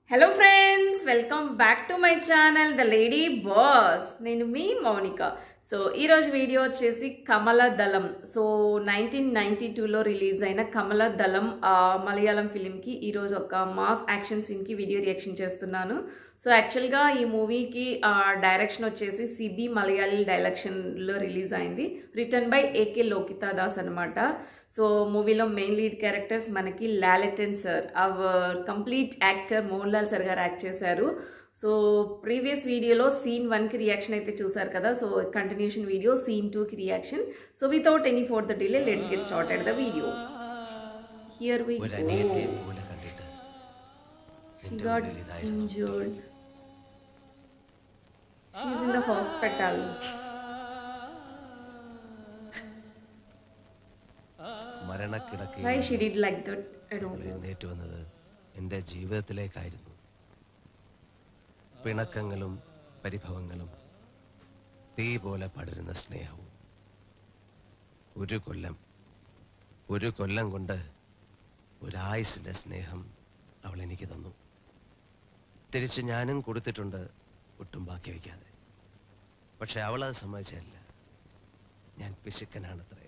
Hello friends welcome back to my channel the lady boss నేను మీ Mounika so ఈరోజు video వచ్చేసి Kamaladalam so nineteen ninety టూలో release అయిన కమల దళం ఆ, మలయాళం ఫిలింకి ఈరోజు ఒక మాస్ యాక్షన్ సీన్కి వీడియో రియాక్షన్ చేస్తున్నాను సో యాక్చువల్గా ఈ మూవీకి డైరెక్షన్ వచ్చేసి సిబి మలయాళీ డైరెక్షన్లో రిలీజ్ అయింది return by AK Lokitha Das అనమాట సో మూవీలో మెయిన్ లీడ్ క్యారెక్టర్స్ మనకి Lalettan sir our complete actor Mohan Lal sir గారు యాక్ట్ చేశారు సో ప్రీవియస్ వీడియోలో సీన్ వన్కి రియాక్షన్ అయితే చూసారు కదా సో కంటిన్యూషన్ వీడియో సీన్ టూకి reaction so without any further delay let's get started the video here we ഒരനിയത്തെ പോലെ കണ്ടിട്ട് She നിന്റെ got ഉള്ളിൽ ഇതായിരുന്നു. injured. She's in the hospital. മരണക്കിടക്കയിൽ Why she did like that? I don't അവൾ know. എഴുന്നേറ്റ് വന്നത് എൻ്റെ ജീവിതത്തിലേക്കായിരുന്നു പിണക്കങ്ങളും പരിഭവങ്ങളും തീ പോലെ പടരുന്ന സ്നേഹവും ഒരു കൊല്ലം ഒരു കൊല്ലം കൊണ്ട് ഒരായുസിന്റെ സ്നേഹം അവൾ എനിക്ക് തന്നു തിരിച്ച് ഞാനും കൊടുത്തിട്ടുണ്ട് ഒട്ടും ബാക്കി വയ്ക്കാതെ പക്ഷെ അവളത് സമ്മതിച്ചല്ല ഞാൻ പിശുക്കനാണത്രേ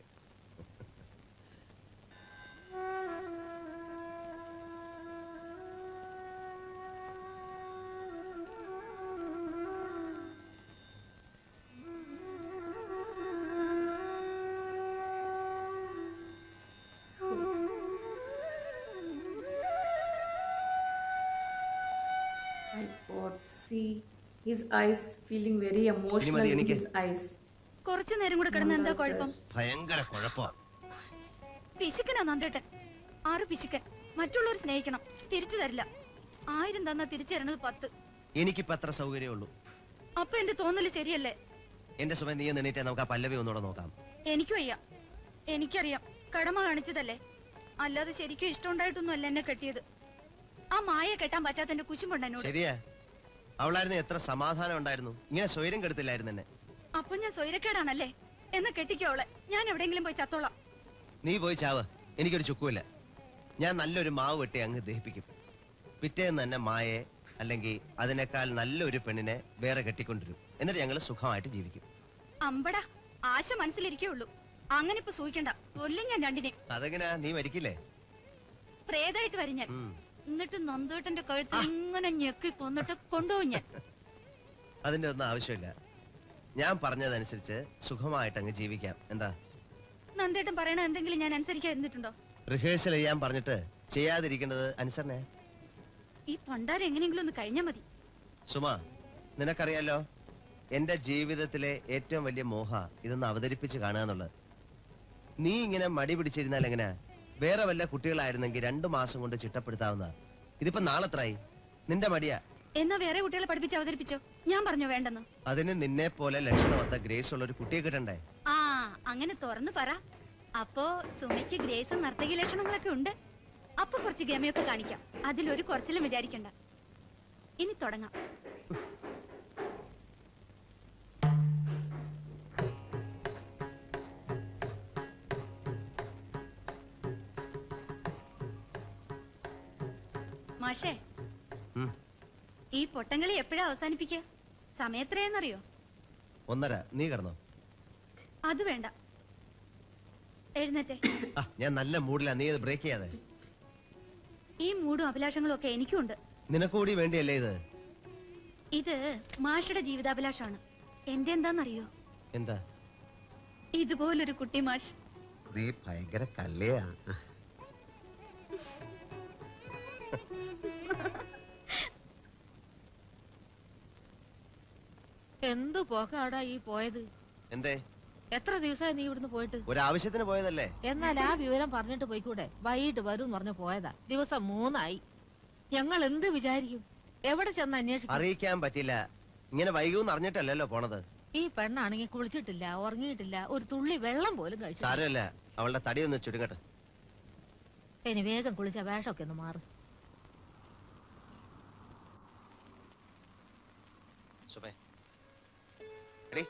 My God, see his eyes feeling very emotional in എനിക്ക്. his eyes. കുറച്ചു നേരം കൂടെ കിടന്ന് എന്താ കുഴപ്പം ഭയങ്കര കുഴപ്പമാണ് പിശുക്കനാ നന്ദേട്ടൻ ആറ് പിശുക്കൻ മറ്റുള്ളവർ സ്നേഹിക്കണം തിരിച്ചു തരില്ല ആയിരം തന്നാ തിരിച്ചു തരണത് പത്ത് എനിക്കിപ്പോ അത്ര സൗകര്യമുള്ളൂ അപ്പൊ എന്റെ തോന്നല് ശരിയല്ലേ എന്റെ സുമ നീ നിന്നിട്ടേ നമുക്ക് ആ പല്ലവി ഒന്നുകൂടെ നോക്കാം എനിക്കും വയ്യ എനിക്കറിയാം കടമ കാണിച്ചതല്ലേ അല്ലാതെ ശരിക്കും ഇഷ്ടമുണ്ടായിട്ടൊന്നും അല്ല എന്നെ കെട്ടിയത് ആ മായ കെട്ടാൻ പറ്റാത്തന്റെ കുശുമ്പുണ്ട് എന്നോട് ശരിയാ അവളായിരുന്നു എത്ര സമാധാനം ഉണ്ടായിരുന്നു ഇങ്ങനെ സ്വൈരം കെടുത്തില്ലായിരുന്നു എന്നെ അപ്പൊ ഞാൻ സ്വൈരക്കേടാണല്ലേ എന്നെ കെട്ടിക്കോ അവളെ ഞാൻ എവിടെയെങ്കിലും പോയി ചത്തോളാം നീ പോയി ചാവ് എനിക്കൊരു ചുക്കുമില്ല ഞാൻ നല്ലൊരു മാവ് വെട്ടി അങ്ങ് ദഹിപ്പിക്കും പിറ്റേന്ന് തന്നെ മായെ അല്ലെങ്കിൽ അതിനേക്കാൾ നല്ലൊരു പെണ്ണിനെ വേറെ കെട്ടിക്കൊണ്ടിരും എന്നിട്ട് ഞങ്ങൾ സുഖമായിട്ട് ജീവിക്കും അമ്പടാ ആശ മനസ്സിലിരിക്കേ ഉള്ളൂ അങ്ങനെ ഇപ്പൊ സൂഹിക്കണ്ട കൊല്ലും ഞാൻ രണ്ടിനെ അതെങ്ങനെയാ നീ മരിക്കില്ലേ പ്രേതായിട്ട് വരും ഞാൻ ഉം. എന്നിട്ട് നന്ദേട്ടന്റെ കഴുത്ത് ഇങ്ങനെ ഞെക്കി കൊന്നിട്ട് കൊണ്ടുപോകും ഞാൻ അതിന്റെ ഒന്നും ആവശ്യമില്ല ഞാൻ പറഞ്ഞതനുസരിച്ച് സുഖമായിട്ട് അങ്ങ് ജീവിക്കാം എന്താ നന്ദേട്ടൻ പറയണ എന്തെങ്കിലും ഞാൻ അനുസരിക്കാതിരുന്നിട്ടുണ്ടോ റിഹേഴ്സൽ ചെയ്യാൻ പറഞ്ഞിട്ട് ചെയ്യാതിരിക്കേണ്ടത് അനുസരണേ ഈ പണ്ടാരം എങ്ങനെയെങ്കിലും ഒന്ന് കഴിഞ്ഞാ മതി സുമ നിനക്കറിയാലോ എന്റെ ജീവിതത്തിലെ ഏറ്റവും വലിയ മോഹ ഇതൊന്ന് അവതരിപ്പിച്ച് കാണുക എന്നുള്ളത് നീ ഇങ്ങനെ മടി പിടിച്ചിരുന്നാൽ എങ്ങനെയാ വേറെ വല്ല കുട്ടികളായിരുന്നെങ്കിൽ രണ്ടു മാസം കൊണ്ട് ചിട്ടപ്പെടുത്താവുന്ന ഇതിപ്പോ നാളെത്രായി നിന്റെ മടിയാ എന്നാ വേറെ കുട്ടികളെ പഠിപ്പിച്ച് അവതരിപ്പിച്ചോ ഞാൻ പറഞ്ഞോ വേണ്ടെന്ന് അതിന് നിന്നെ പോലെ ലക്ഷണമൊത്ത ഗ്രേസ് ഉള്ള ഒരു കുട്ടിയെ കിട്ടണ്ടേ ആ അങ്ങനെ തുറന്നു പറ അപ്പോ സുമയ്ക്ക് ഗ്രേസും നർത്തകി ലക്ഷണങ്ങളൊക്കെ ഉണ്ട് അപ്പൊ കുറച്ച് ഗമയൊക്കെ കാണിക്കാം അതിലൊരു കുറച്ചിലും വിചാരിക്കണ്ട ഇനി തുടങ്ങാം മാഷേ ഉം. ഈ പൊട്ടങ്കളി എപ്പോഴാ അവസാനിപ്പിക്കുക സമയത്രയെന്നറിയോ ഒന്നര നീ കിടന്നോ അത് വേണ്ട എഴുന്നേറ്റെ ആ ഞാൻ നല്ല മൂഡിലാ നീ ഇത് ബ്രേക്ക് ചെയ്യാതെ ഈ മൂടും അഭിലാഷങ്ങളും ഒക്കെ എനിക്കുണ്ട് നിനക്കൂടി വേണ്ടിയല്ലേ ഇത് ഇത് മാഷയുടെ ജീവിതാഭിലാഷമാണ് എന്റെ എന്താന്നറിയോ എന്താ ഇതുപോലൊരു കുട്ടി മാഷ് നീ ഭയങ്കര കള്ളിയാ എന്ത് പോക്കാടാ ഈ പോയത് എന്തേ എത്ര ദിവസമായി നീ ഇവിടുന്ന് പോയിട്ട് ഒരാവശ്യത്തിന് പോയതല്ലേ എന്നാൽ ആ വിവരം പറഞ്ഞിട്ട് പോയിക്കൂടെ വൈകിട്ട് വരും എന്ന് പറഞ്ഞ് പോയതാ ദിവസം മൂന്നായി ഞങ്ങൾ എന്ത് വിചാരിക്കും എവിടെ ചെന്ന് അന്വേഷിക്കും അറിയിക്കാൻ പറ്റില്ല ഇങ്ങനെ വൈകുമെന്ന് അറിഞ്ഞിട്ടല്ലല്ലോ പോണത് ഈ പെണ്ണാണെങ്കിൽ കുളിച്ചിട്ടില്ല ഉറങ്ങിയിട്ടില്ല ഒരു തുള്ളി വെള്ളം പോലും കഴിച്ചു സാരമല്ല അവളുടെ തടി ഒന്ന് ചുരുങ്ങട്ടെ ഇനി വേഗം കുളിച്ച വേഷമൊക്കെ ഒന്ന് മാറും സുമേ എടീ.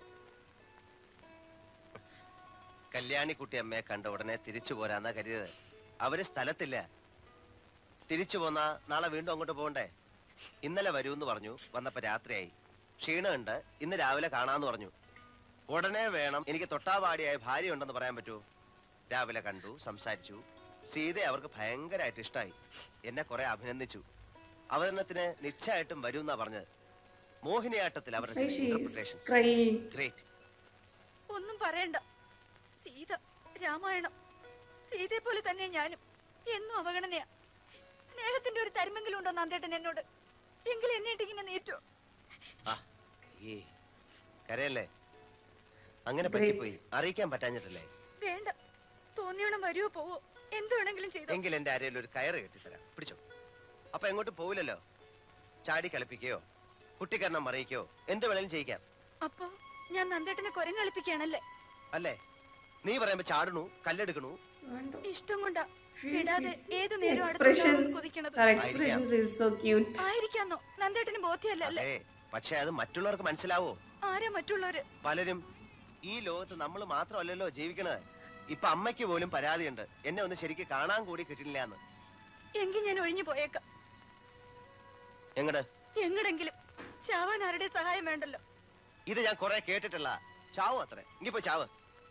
കല്യാണിക്കുട്ടി അമ്മയെ കണ്ട ഉടനെ തിരിച്ചു പോരാന്നാ കരുതിയത് അവര് സ്ഥലത്തില്ല തിരിച്ചു പോന്നാ നാളെ വീണ്ടും അങ്ങോട്ട് പോകണ്ടേ ഇന്നലെ വരൂന്ന് പറഞ്ഞു വന്നപ്പോ രാത്രിയായി ക്ഷീണമുണ്ട് ഇന്ന് രാവിലെ കാണാന്ന് പറഞ്ഞു ഉടനെ വേണം എനിക്ക് തൊട്ടാവാടിയായ ഭാര്യ ഉണ്ടെന്ന് പറയാൻ പറ്റുമോ രാവിലെ കണ്ടു സംസാരിച്ചു സീത അവർക്ക് ഭയങ്കരമായിട്ട് ഇഷ്ടമായി എന്നെ കുറെ അഭിനന്ദിച്ചു അവതരണത്തിന് നിശ്ചയമായിട്ടും വരൂന്നാ പറഞ്ഞത് മോഹിനിയാട്ടത്തിൽ അവരുടെ Why she is interpretations crying? Great ഒന്നും പറയണ്ട സീത രാമായണം സീതയെ പോലെ തന്നെ ഞാനും എന്നും അവഗണനയാ സ്നേഹത്തിന്റെ ഒരു തരിമെങ്കിലും ഉണ്ടോ നന്ദേട്ടൻ എന്നോട് എങ്കിലും എന്നിട്ട് ഇങ്ങനെ നീറ്റോ ആ ഏ കരയല്ലേ അങ്ങനെ Great. പറ്റിപ്പോയി അറിയിക്കാൻ പറ്റാഞ്ഞിട്ടല്ലേ വേണ്ട തോന്നിയോണം വരുവോ പോവോ എന്ത് വേണമെങ്കിലും ചെയ്തോ എങ്കിൽ എന്റെ അരയിൽ ഒരു കയറ് കെട്ടിത്തരാം പിടിച്ചോ അപ്പൊ എങ്ങോട്ട് പോവില്ലല്ലോ ചാടി കളിപ്പിക്കയോ കുട്ടിക്കരണം മറിയിക്കോ എന്ത് വേണേലും ചെയ്യിക്കാം അപ്പോ ഞാൻ നന്ദേട്ടനെ കുരങ്ങളിപ്പിക്കുകയാണല്ലേ അല്ലേ നീ പറയുമ്പോ ചാടണു കല്ലെടുക്കണു ഇഷ്ടം കൊണ്ടാ She- വിടാതെ she- ഏത് നേരം expressions, കുതിക്കണത് her expressions is so cute. ആയിരിക്കാന്നോ നന്ദേട്ടന് ബോധ്യല്ലേ അതെ പക്ഷെ അത് മറ്റുള്ളവർക്ക് മനസ്സിലാവോ ആരാ മറ്റുള്ളവര് പലരും ഈ ലോകത്ത് നമ്മൾ മാത്രമല്ലല്ലോ ജീവിക്കണത് ഇപ്പൊ അമ്മയ്ക്ക് പോലും പരാതിയുണ്ട് എന്നെ ഒന്ന് ശരിക്ക് കാണാൻ കൂടി കിട്ടില്ല എന്ന് എങ്കിൽ ഞാൻ ഒഴിഞ്ഞു പോയേക്കാം എങ്ങട് എങ്ങടെങ്കിലും ചാവാൻ ആരുടെ സഹായം വേണ്ടല്ലോ ഇത് ഞാൻ കുറെ കേട്ടിട്ടുള്ള ചാവും അത്രേ ഇനിയിപ്പോ ചാവ്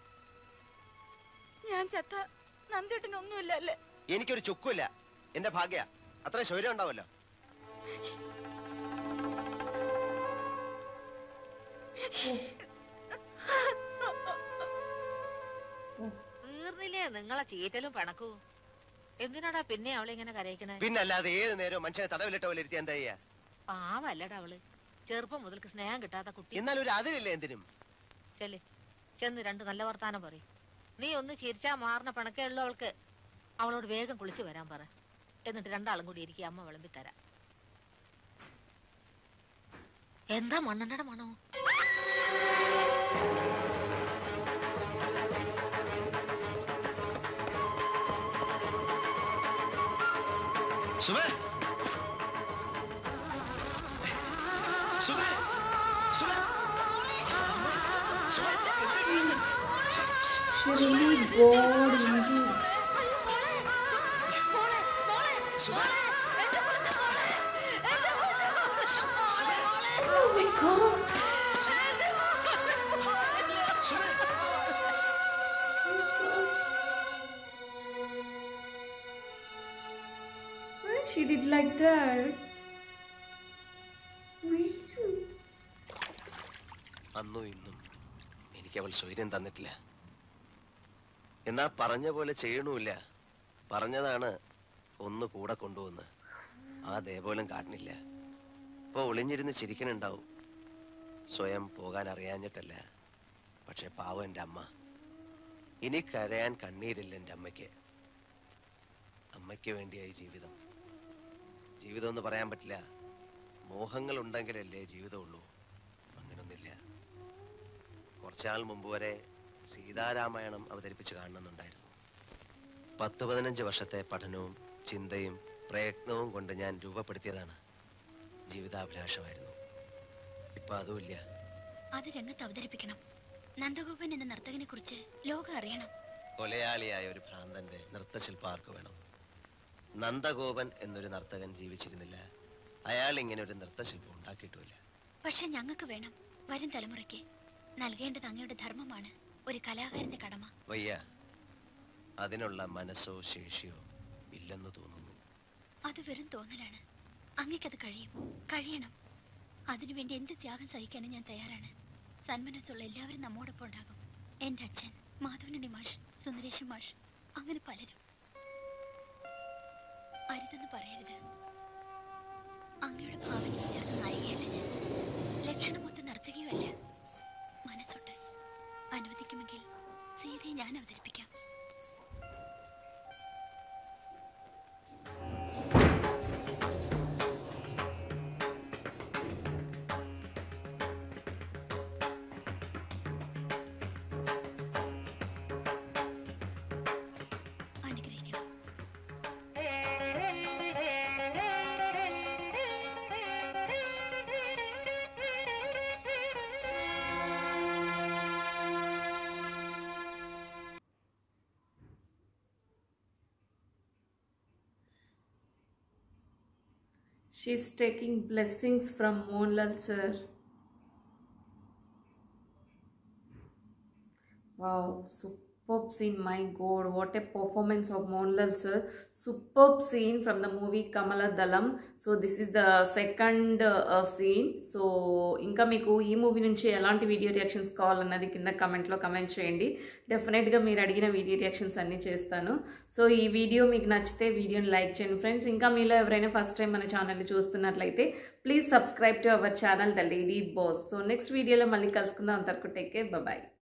ഞാൻ ചത്ത നന്ദേട്ടന് ഒന്നുമില്ല അല്ലേ എനിക്കൊരു ചുക്കുമില്ല എന്റെ ഭാഗ്യ അത്ര ശൗര്യം ഉണ്ടാവല്ലോ തീർന്നില്ലേ നിങ്ങളെ ചീറ്റലും പണക്കവും എന്തിനാടാ പിന്നെ അവളെ ഇങ്ങനെ കരയിക്കണേ പിന്നല്ലാതെ ഏത് നേരവും മനുഷ്യനെ തടവിലിട്ട പോലെ ഇരുത്തി എന്താ ചെയ്യാ പാവല്ലടാ അവള് ചെറുപ്പം മുതൽക്ക് സ്നേഹം കിട്ടാത്ത കുട്ടി എന്നാൽ ഒരു അതിലില്ല എന്തിനും ചെല്ല് ചെന്ന് രണ്ട് നല്ല വർത്താനം പറയും നീ ഒന്ന് ചിരിച്ചാ മാറുന്ന പണക്കേ ഉള്ളു അവൾക്ക് അവളോട് വേഗം കുളിച്ചു വരാൻ പറ എന്നിട്ട് രണ്ടാളും കൂടി ഇരിക്കുക അമ്മ വിളമ്പി തരാം എന്താ മണ്ണെണ്ണയുടെ മണോ സുമേ സുമേ സുമേ She really got injured. Oh my god. Why she did like that? Why? അന്നും ഇന്നും എനിക്ക് അവൾ സ്വൈര്യം തന്നിട്ടില്ല എന്നാ പറഞ്ഞ പോലെ ചെയ്യണമില്ല പറഞ്ഞതാണ് ഒന്ന് കൂടെ കൊണ്ടുവന്ന് ആ ദേപോലും കാട്ടണില്ല ഇപ്പൊ ഒളിഞ്ഞിരുന്ന് ചിരിക്കണുണ്ടാവും സ്വയം പോകാൻ അറിയാഞ്ഞിട്ടല്ല പക്ഷെ പാവം എൻ്റെ അമ്മ ഇനി കരയാൻ കണ്ണീരില്ല എൻ്റെ അമ്മയ്ക്ക് അമ്മയ്ക്ക് വേണ്ടിയായി ജീവിതം ജീവിതം എന്ന് പറയാൻ പറ്റില്ല മോഹങ്ങൾ ഉണ്ടെങ്കിലല്ലേ ജീവിതമുള്ളൂ അങ്ങനൊന്നില്ല കുറച്ചാൾ മുമ്പ് വരെ സീതാരാമായണം അവതരിപ്പിച്ച് കാണണമെന്നുണ്ടായിരുന്നു പത്ത് പതിനഞ്ച് വർഷത്തെ പഠനവും ചിന്തയും പ്രയത്നവും കൊണ്ട് ഞാൻ രൂപപ്പെടുത്തിയതാണ് ജീവിതാഭിലാഷമായിരുന്നു ഇപ്പൊ അതുമില്ല അത് രംഗത്ത് അവതരിപ്പിക്കണം നന്ദഗോപൻ എന്ന നർത്തകനെ കുറിച്ച് ലോകം അറിയണം കൊലയാളിയായ ഒരു ഭ്രാന്തന്റെ നൃത്തശില്പം ആർക്ക് വേണം നന്ദഗോപൻ എന്നൊരു നർത്തകൻ ജീവിച്ചിരുന്നില്ല അയാൾ ഇങ്ങനെ ഒരു നൃത്തശില്പം ഉണ്ടാക്കിയിട്ടുമില്ല പക്ഷെ ഞങ്ങൾക്ക് വേണം വരും തലമുറയ്ക്ക് നൽകേണ്ടത് അങ്ങയുടെ ധർമ്മമാണ് ഒരു കലാകാരന്റെ കടമ വയ്യ അതിനുള്ള മനസ്സോ ശേഷിയോ ഇല്ലെന്ന് തോന്നുന്നു അത് വെറും തോന്നലാണ് അങ്ങയ്ക്കത് കഴിയും കഴിയണം അതിനുവേണ്ടി എന്ത് ത്യാഗം സഹിക്കാനും ഞാൻ തയ്യാറാണ് സന്മനസ്സുള്ള എല്ലാവരും നമ്മോടൊപ്പം ഉണ്ടാകും എൻ്റെ അച്ഛൻ മാധവനുണ്ണി മാഷ് സുന്ദരേശൻ മാഷ് അങ്ങനെ പലരും അരുതെന്ന് പറയരുത് അങ്ങയുടെ ഭാവനയിൽ ചേർന്ന നായികയല്ല ഞാൻ ലക്ഷണമൊത്ത നർത്തകിയുമല്ല മനസ്സുണ്ട് അനുവദിക്കുമെങ്കിൽ സീതയെ ഞാൻ അവതരിപ്പിക്കാം അനുഗ്രഹിക്കണം ആ She's taking blessings from Mohanlal sir. Wow, superb scene. My God, what a performance of Mohanlal sir. Superb scene from the movie Kamala Dalam. So this is the second uh, scene. So ఇంకా మీకు ఈ movie నుంచి ఎలాంటి video reactions కావాలన్నది కింద కమెంట్లో comment చేయండి డెఫినెట్గా మీరు అడిగిన వీడియో రియాక్షన్స్ అన్నీ చేస్తాను సో ఈ వీడియో మీకు నచ్చితే వీడియోని లైక్ చేయండి ఫ్రెండ్స్ ఇంకా మీలో ఎవరైనా ఫస్ట్ టైం మన ఛానల్ని చూస్తున్నట్లయితే please subscribe to our channel the lady boss so next వీడియోలో మళ్ళీ కలుసుకుందాం అంతవరకు టేక్ కేర్ బాయ్